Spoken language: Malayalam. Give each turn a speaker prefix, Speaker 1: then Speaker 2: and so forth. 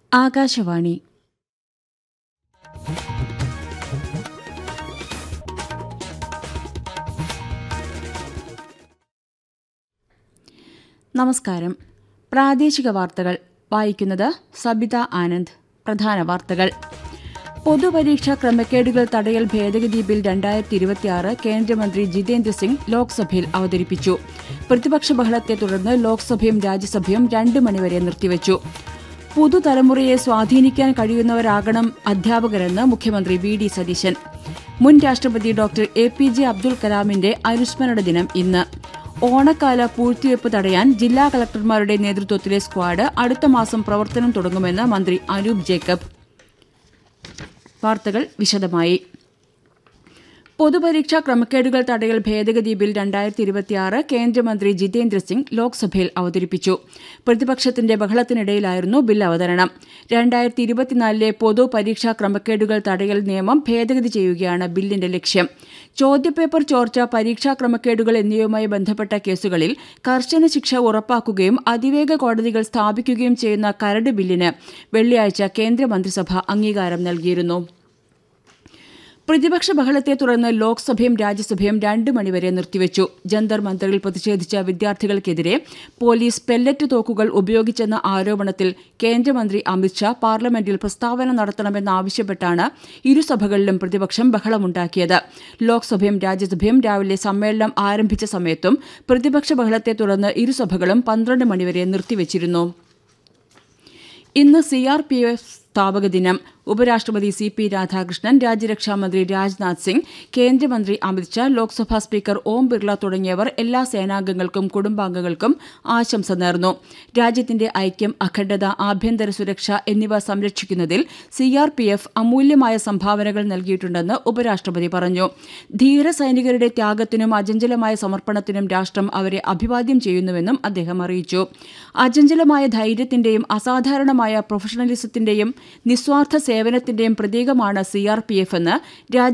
Speaker 1: ആകാശവാണി നമസ്കാരം പ്രാദേശിക വാർത്തകൾ വായിക്കുന്നത് സബിത ആനന്ദ് പ്രധാന വാർത്തകൾ പൊതുപരീക്ഷാ ക്രമക്കേടുകൾ തടയൽ ഭേദഗതി ബിൽ രണ്ടായിരത്തി ഇരുപത്തിയാറ് കേന്ദ്രമന്ത്രി ജിതേന്ദ്ര സിംഗ് ലോക്സഭയിൽ അവതരിപ്പിച്ചു പ്രതിപക്ഷ ബഹളത്തെ തുടർന്ന് ലോക്സഭയും രാജ്യസഭയും രണ്ട് മണിവരെ നിർത്തിവച്ചു പുതുതലമുറയെ സ്വാധീനിക്കാൻ കഴിയുന്നവരാകണം അധ്യാപകരെന്ന് മുഖ്യമന്ത്രി വി ഡി സതീശൻ മുൻ രാഷ്ട്രപതി doctor A P J Abdul കലാമിന്റെ അനുസ്മരണ ദിനം ഇന്ന് ഓണക്കാല പൂഴ്ത്തിവയ്പ് തടയാൻ ജില്ലാ കളക്ടർമാരുടെ നേതൃത്വത്തിലെ സ്ക്വാഡ് അടുത്ത മാസം പ്രവർത്തനം തുടങ്ങുമെന്ന് മന്ത്രി അനൂപ് ജേക്കബ് വാർത്തകൾ വിശദമായി പൊതുപരീക്ഷാ ക്രമക്കേടുകൾ തടയൽ ഭേദഗതി ബിൽ രണ്ടായിരത്തി ഇരുപത്തിയാറ് കേന്ദ്രമന്ത്രി ജിതേന്ദ്ര സിംഗ് ലോക്സഭയിൽ അവതരിപ്പിച്ചു പ്രതിപക്ഷത്തിന്റെ ബഹളത്തിനിടയിലായിരുന്നു ബിൽ അവതരണം രണ്ടായിരത്തി ഇരുപത്തിനാലിലെ പൊതുപരീക്ഷാ ക്രമക്കേടുകൾ തടയൽ നിയമം ഭേദഗതി ചെയ്യുകയാണ് ബില്ലിന്റെ ലക്ഷ്യം ചോദ്യപേപ്പർ ചോർച്ച പരീക്ഷാ ക്രമക്കേടുകൾ എന്നിവയുമായി ബന്ധപ്പെട്ട കേസുകളിൽ കർശന ശിക്ഷ ഉറപ്പാക്കുകയും അതിവേഗ കോടതികൾ സ്ഥാപിക്കുകയും ചെയ്യുന്ന കരട് ബില്ലിന് വെള്ളിയാഴ്ച കേന്ദ്രമന്ത്രിസഭ അംഗീകാരം നൽകിയിരുന്നു പ്രതിപക്ഷ ബഹളത്തെ തുടർന്ന് ലോക്സഭയും രാജ്യസഭയും രണ്ട് മണിവരെ നിർത്തിവച്ചു ജന്തർ മന്ദറിൽ പ്രതിഷേധിച്ച വിദ്യാർത്ഥികൾക്കെതിരെ പോലീസ് പെല്ലറ്റ് തോക്കുകൾ ഉപയോഗിച്ചെന്ന ആരോപണത്തിൽ കേന്ദ്രമന്ത്രി അമിത്ഷാ പാർലമെന്റിൽ പ്രസ്താവന നടത്തണമെന്നാവശ്യപ്പെട്ടാണ് ഇരുസഭകളിലും പ്രതിപക്ഷം ബഹളമുണ്ടാക്കിയത് ലോക്സഭയും രാജ്യസഭയും രാവിലെ സമ്മേളനം ആരംഭിച്ച സമയത്തും പ്രതിപക്ഷ ബഹളത്തെ തുടർന്ന് ഇരുസഭകളും പന്ത്രണ്ട് മണിവരെ നിർത്തിവച്ചിരുന്നു ഇന്ന് സി ആർ പി എഫ് സ്ഥാപക ദിനം ഉപരാഷ്ട്രപതി സി പി രാധാകൃഷ്ണൻ രാജ്യരക്ഷാമന്ത്രി രാജ്നാഥ് സിംഗ് കേന്ദ്രമന്ത്രി അമിത്ഷാ ലോക്സഭാ സ്പീക്കർ ഓം ബിർള തുടങ്ങിയവർ എല്ലാ സേനാംഗങ്ങൾക്കും കുടുംബാംഗങ്ങൾക്കും ആശംസ നേർന്നു രാജ്യത്തിന്റെ ഐക്യം അഖണ്ഡത ആഭ്യന്തര സുരക്ഷ എന്നിവ സംരക്ഷിക്കുന്നതിൽ സി ആർ പി എഫ് അമൂല്യമായ സംഭാവനകൾ നൽകിയിട്ടുണ്ടെന്ന് ഉപരാഷ്ട്രപതി പറഞ്ഞു ധീര സൈനികരുടെ ത്യാഗത്തിനും അചഞ്ചലമായ സമർപ്പണത്തിനും രാഷ്ട്രം അവരെ അഭിവാദ്യം ചെയ്യുന്നുവെന്നും അദ്ദേഹം അറിയിച്ചു അചഞ്ചലമായ ധൈര്യത്തിന്റെയും അസാധാരണമായ പ്രൊഫഷണലിസത്തിന്റെയും നിസ്വാർത്ഥ സേവനത്തിന്റെയും പ്രതീകമാണ് സി ആർ പി എഫ് എന്ന് രാജ്യ